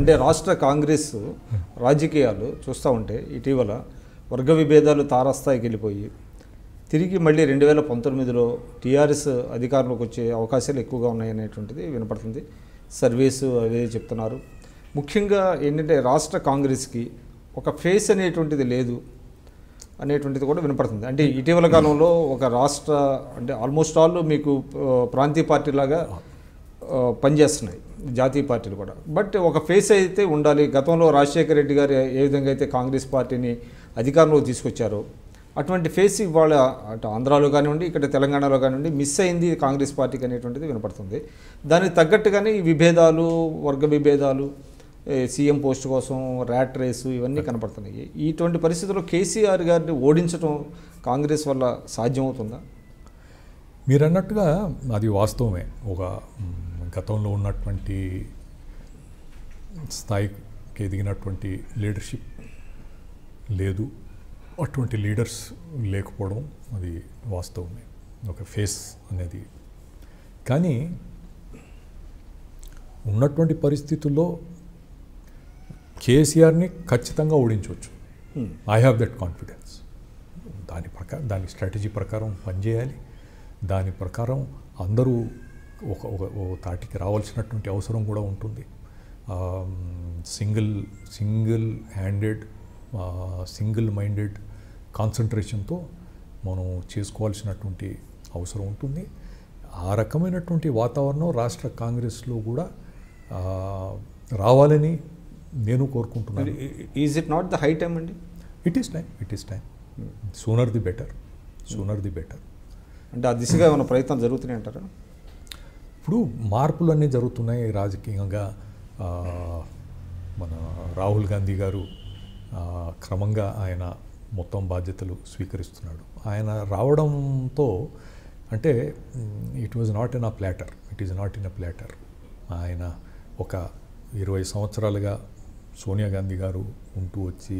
అంటే రాష్ట్ర కాంగ్రెస్ రాజకీయాలు చూస్తూ ఉంటే ఇటీవల వర్గ విభేదాలు తారాస్థాయికి వెళ్ళిపోయి తిరిగి మళ్ళీ రెండు వేల పంతొమ్మిదిలో టీఆర్ఎస్ అధికారంలోకి వచ్చే అవకాశాలు ఎక్కువగా ఉన్నాయనేటువంటిది వినపడుతుంది సర్వీసు అదే చెప్తున్నారు ముఖ్యంగా ఏంటంటే రాష్ట్ర కాంగ్రెస్కి ఒక ఫేస్ అనేటువంటిది లేదు అనేటువంటిది కూడా వినపడుతుంది అంటే ఇటీవల కాలంలో ఒక రాష్ట్ర అంటే ఆల్మోస్ట్ ఆల్ మీకు ఆ, ప్రాంతీయ పార్టీలాగా ఆ, పనిచేస్తున్నాయి జాతీయ పార్టీలు కూడా బట్ ఒక ఫేస్ అయితే ఉండాలి గతంలో రాజశేఖర రెడ్డి గారు ఏ విధంగా అయితే కాంగ్రెస్ పార్టీని అధికారంలోకి తీసుకొచ్చారో అటువంటి ఫేస్ ఇవాళ అటు ఆంధ్రాలో కానివ్వండి ఇక్కడ తెలంగాణలో కానివ్వండి మిస్ అయింది కాంగ్రెస్ పార్టీకి అనేటువంటిది వినపడుతుంది దానికి తగ్గట్టుగానే ఈ విభేదాలు వర్గ విభేదాలు ఏ, సీఎం పోస్ట్ కోసం ర్యాట్ రేసు ఇవన్నీ కనపడుతున్నాయి ఇటువంటి పరిస్థితుల్లో కేసీఆర్ గారిని ఓడించడం కాంగ్రెస్ వల్ల సాధ్యమవుతుందా మీరు అన్నట్టుగా అది వాస్తవమే ఒక మ్, గతంలో ఉన్నటువంటి స్థాయికి ఎదిగినటువంటి లీడర్షిప్ లేదు అటువంటి లీడర్స్ లేకపోవడం అది వాస్తవమే ఒక ఫేస్ అనేది కానీ ఉన్నటువంటి పరిస్థితుల్లో కేసీఆర్ని ఖచ్చితంగా ఓడించవచ్చు Hmm. I have that confidence దాని ప్రకారం దాని స్ట్రాటజీ ప్రకారం పనిచేయాలి దాని ప్రకారం అందరూ ఒక ఒక ఒక తాటికి రావాల్సినటువంటి అవసరం కూడా ఉంటుంది single single handed single minded కాన్సన్ట్రేషన్తో మనం చేసుకోవాల్సినటువంటి అవసరం ఉంటుంది ఆ రకమైనటువంటి వాతావరణం రాష్ట్ర కాంగ్రెస్లో కూడా ఆ, రావాలని నేను కోరుకుంటున్నాను is it not the high time అండి it is time it is time sooner the better sooner the better అంటే ఆ దిశగా ఏమైనా ప్రయత్నం జరుగుతున్నాయి అంటారా ఇప్పుడు మార్పులు అన్నీ జరుగుతున్నాయి రాజకీయంగా ఆ, మన రాహుల్ గాంధీ గారు ఆ, క్రమంగా ఆయన మొత్తం బాధ్యతలు స్వీకరిస్తున్నాడు ఆయన రావడంతో అంటే it was not in a platter it is not in a platter ఆయన ఒక ఇరవై సంవత్సరాలుగా సోనియా గాంధీ గారు ఉంటూ వచ్చి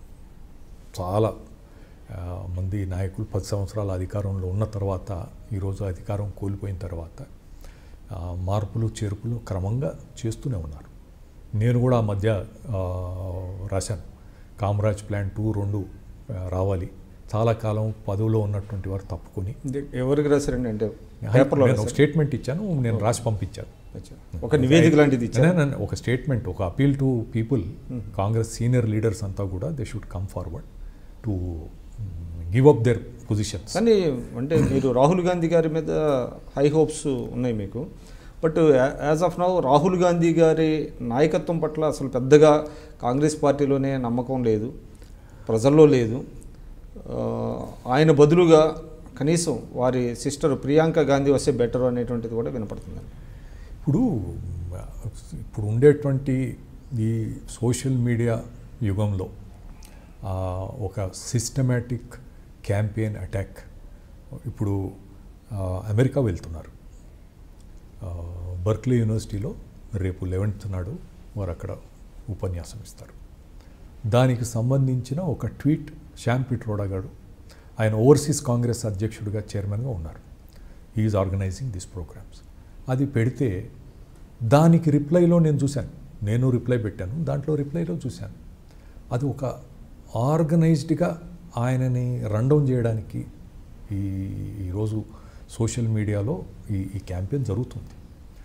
చాలా ఆ, మంది నాయకులు పది సంవత్సరాల అధికారంలో ఉన్న తర్వాత ఈరోజు అధికారం కోల్పోయిన తర్వాత ఆ, మార్పులు చేర్పులు క్రమంగా చేస్తూనే ఉన్నారు నేను కూడా ఆ మధ్య ఆ, రాశాను కామరాజ్ ప్లాన్ టూ రెండు ఆ, రావాలి చాలా కాలం పదవిలో ఉన్నటువంటి వారు తప్పుకొని ఇది ఎవరికి రాశారండి అంటే పేపర్లో నేను ఒక స్టేట్మెంట్ ఇచ్చాను నేను రాసి పంపించాను రాశారు. ఒక నివేదిక లాంటిది ఇచ్చారు నేను- నేను ఒక స్టేట్మెంట్ ఒక appeal to people Congress senior leaders అంతా కూడా they should come forward to give up their positions కానీ అంటే మీరు రాహుల్ గాంధీ గారి మీద హై హోప్స్ ఉన్నాయి మీకు but as of now Rahul Gandhi గారి నాయకత్వం పట్ల అసలు పెద్దగా కాంగ్రెస్ పార్టీలోనే నమ్మకం లేదు ప్రజల్లో లేదు ఆ, ఆయన బదులుగా కనీసం వారి సిస్టర్ ప్రియాంక గాంధీ వస్తే బెటర్ అనేటువంటిది కూడా వినపడుతుందండి ఇప్పుడు ఇప్పుడు ఉండేటువంటి ఈ సోషల్ మీడియా యుగంలో ఆ, ఒక సిస్టమేటిక్ క్యాంపెయిన్ అటాక్ ఇప్పుడు ఆ, అమెరికా వెళ్తున్నారు ఆ, బర్క్లీ యూనివర్సిటీలో రేపు లెవెన్త్ నాడు వారు అక్కడ ఉపన్యాసం ఇస్తారు దానికి సంబంధించిన ఒక ట్వీట్ శ్యామ్ పిట్రోడా గారు ఆయన ఓవర్సీస్ కాంగ్రెస్ అధ్యక్షుడిగా చైర్మన్గా ఉన్నారు ఈజ్ ఆర్గనైజింగ్ దిస్ ప్రోగ్రామ్స్ అది పెడితే దానికి రిప్లైలో నేను చూశాను నేను రిప్లై పెట్టాను దాంట్లో రిప్లైలో చూశాను అది ఒక ఆర్గనైజ్డ్గా ఆయనని రన్డౌన్ చేయడానికి ఈ ఈరోజు సోషల్ మీడియాలో ఈ ఈ క్యాంపెయిన్ జరుగుతుంది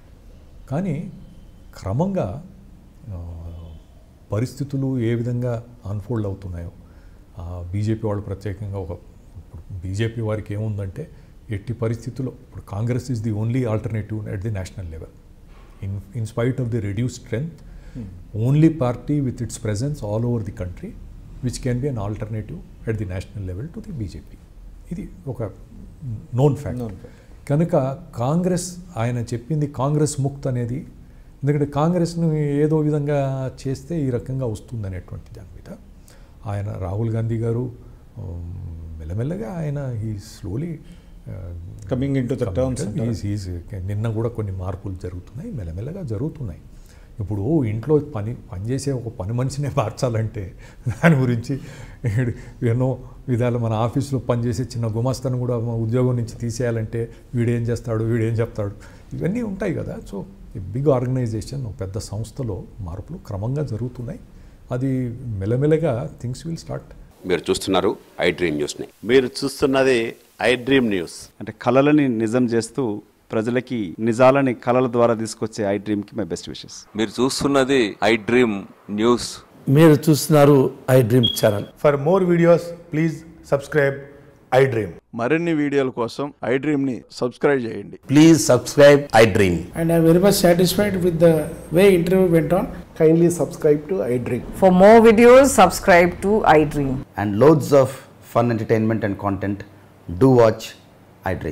కానీ క్రమంగా ఆ, పరిస్థితులు ఏ విధంగా అన్ఫోల్డ్ అవుతున్నాయో ఆ, బీజేపీ వాళ్ళు ప్రత్యేకంగా ఒక ఇప్పుడు బీజేపీ వారికి ఏముందంటే ఎట్టి పరిస్థితుల్లో ఇప్పుడు Congress is the only alternative at the national level in in spite of the reduce strength only party with its presence all over the country which can be an alternative at the national level to the BJP ఇది ఒక known fact Known fact. కనుక కాంగ్రెస్ ఆయన చెప్పింది కాంగ్రెస్ ముక్త్ అనేది ఎందుకంటే కాంగ్రెస్ను ఏదో విధంగా చేస్తే ఈ రకంగా వస్తుంది అనేటువంటి దాని మీద ఆయన రాహుల్ గాంధీ గారు ఉమ్, మెల్లమెల్లగా ఆయన ఈ slowly Coming into the terms అంటారా? నిన్న కూడా కొన్ని మార్పులు జరుగుతున్నాయి మెల్లమెల్లగా జరుగుతున్నాయి ఇప్పుడు ఇంట్లో పని పనిచేసే ఒక పని మనిషినే మార్చాలంటే దాని గురించి ఎన్నో విధాలు మన ఆఫీస్లో పనిచేసే చిన్న గుమాస్తాను కూడా మా ఉద్యోగం నుంచి తీసేయాలంటే వీడేం చేస్తాడు వీడేం చెప్తాడు ఇవన్నీ ఉంటాయి కదా సో బిగ్ ఆర్గనైజేషన్ ఒక పెద్ద సంస్థలో మార్పులు క్రమంగా జరుగుతున్నాయి అది మెల్లమెల్లగా థింగ్స్ విల్ స్టార్ట్ మీరు చూస్తున్నారు ఐ డ్రీమ్ న్యూస్ని మీరు చూస్తున్నది ఐ డ్రీమ్ న్యూస్ అంటే కళలని నిజం చేస్తూ ప్రజలకి నిజాలని కళల ద్వారా తీసుకొచ్చే ఐ డ్రీమ్కి మై బెస్ట్ విషెస్ మీరు చూస్తున్నది ఐ డ్రీమ్ న్యూస్ మీరు చూస్తున్నారు iDream channel For more videos, please subscribe iDream. మరిన్ని వీడియోల కోసం ఐ డ్రీమ్ని సబ్స్క్రైబ్ చేయండి please subscribe iDream and I'm very much satisfied with the way interview went on. Kindly subscribe to iDream. For more videos, subscribe to iDream. And loads of fun entertainment and content do watch I dream